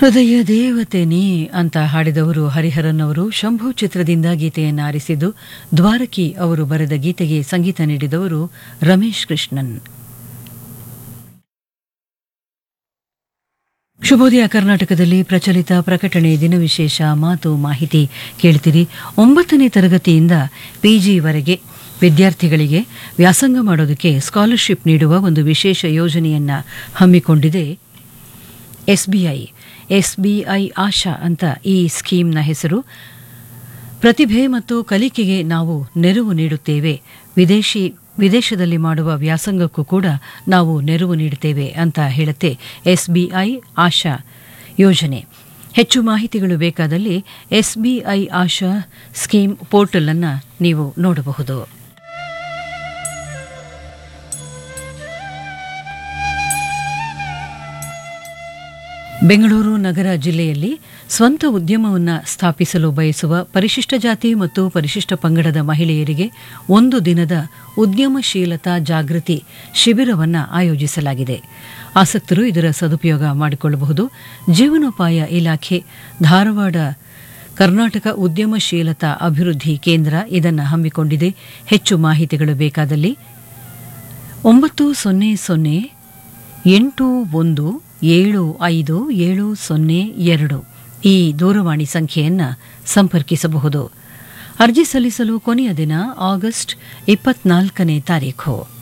ಹೃದಯ ದೇವತೆ ನೀ ಅಂತ ಹಾಡಿದವರು ಹರಿಹರನ್ ಅವರು ಶಂಭು ಚಿತ್ರದಿಂದ ಗೀತೆಯನ್ನು ಆರಿಸಿದ್ದು ದ್ವಾರಕಿ ಅವರು ಬರೆದ ಗೀತೆಗೆ ಸಂಗೀತ ನೀಡಿದವರು ರಮೇಶ್ ಕೃಷ್ಣನ್ ಶುಭೋದಯ ಕರ್ನಾಟಕದಲ್ಲಿ ಪ್ರಚಲಿತ ಪ್ರಕಟಣೆ ದಿನವಿಶೇಷ ಮಾತು ಮಾಹಿತಿ ಕೇಳ್ತೀರಿ ಒಂಬತ್ತನೇ ತರಗತಿಯಿಂದ ಪಿಜಿವರೆಗೆ ವಿದ್ಯಾರ್ಥಿಗಳಿಗೆ ವ್ಯಾಸಂಗ ಮಾಡೋದಕ್ಕೆ ಸ್ಕಾಲರ್ಶಿಪ್ ನೀಡುವ ಒಂದು ವಿಶೇಷ ಯೋಜನೆಯನ್ನ ಹಮ್ಮಿಕೊಂಡಿದೆ ಎಸ್ಬಿಐ ಎಸ್ಬಿಐ ಆಶಾ ಅಂತ ಈ ಸ್ಕೀಮ್ನ ಹೆಸರು ಪ್ರತಿಭೆ ಮತ್ತು ಕಲಿಕೆಗೆ ನಾವು ನೆರವು ನೀಡುತ್ತೇವೆ ವಿದೇಶಿ ವಿದೇಶದಲ್ಲಿ ಮಾಡುವ ವ್ಯಾಸಂಗಕ್ಕೂ ಕೂಡ ನಾವು ನೆರವು ನೀಡುತ್ತೇವೆ ಅಂತ ಹೇಳುತ್ತೆ ಎಸ್ಬಿಐ ಆಶಾ ಯೋಜನೆ ಹೆಚ್ಚು ಮಾಹಿತಿಗಳು ಬೇಕಾದಲ್ಲಿ ಎಸ್ಬಿಐ ಆಶಾ ಸ್ಕೀಮ್ ಪೋರ್ಟಲ್ ಅನ್ನು ನೀವು ನೋಡಬಹುದು ಬೆಂಗಳೂರು ನಗರ ಜಿಲ್ಲೆಯಲ್ಲಿ ಸ್ವಂತ ಉದ್ಯಮವನ್ನು ಸ್ಥಾಪಿಸಲು ಬಯಸುವ ಪರಿಶಿಷ್ಟ ಜಾತಿ ಮತ್ತು ಪರಿಶಿಷ್ಟ ಪಂಗಡದ ಮಹಿಳೆಯರಿಗೆ ಒಂದು ದಿನದ ಉದ್ಯಮಶೀಲತಾ ಜಾಗೃತಿ ಶಿಬಿರವನ್ನು ಆಯೋಜಿಸಲಾಗಿದೆ ಆಸಕ್ತರು ಇದರ ಸದುಪಯೋಗ ಮಾಡಿಕೊಳ್ಳಬಹುದು ಜೀವನೋಪಾಯ ಇಲಾಖೆ ಧಾರವಾಡ ಕರ್ನಾಟಕ ಉದ್ಯಮಶೀಲತಾ ಅಭಿವೃದ್ಧಿ ಕೇಂದ್ರ ಇದನ್ನು ಹಮ್ಮಿಕೊಂಡಿದೆ ಹೆಚ್ಚು ಮಾಹಿತಿಗಳು ಬೇಕಾದಲ್ಲಿ ಒಂಬತ್ತು ಸೊನ್ನೆ ಸೊನ್ನೆ ಎಂಟು ಒಂದು ಏಳು ಐದು ಏಳು ಸೊನ್ನೆ ಎರಡು ಈ ದೂರವಾಣಿ ಸಂಖ್ಯೆಯನ್ನು ಸಂಪರ್ಕಿಸಬಹುದು ಅರ್ಜಿ ಸಲ್ಲಿಸಲು ಕೊನೆಯ ದಿನ ಆಗಸ್ಟ್ ಇಪ್ಪತ್ನಾಲ್ಕನೇ ತಾರೀಖು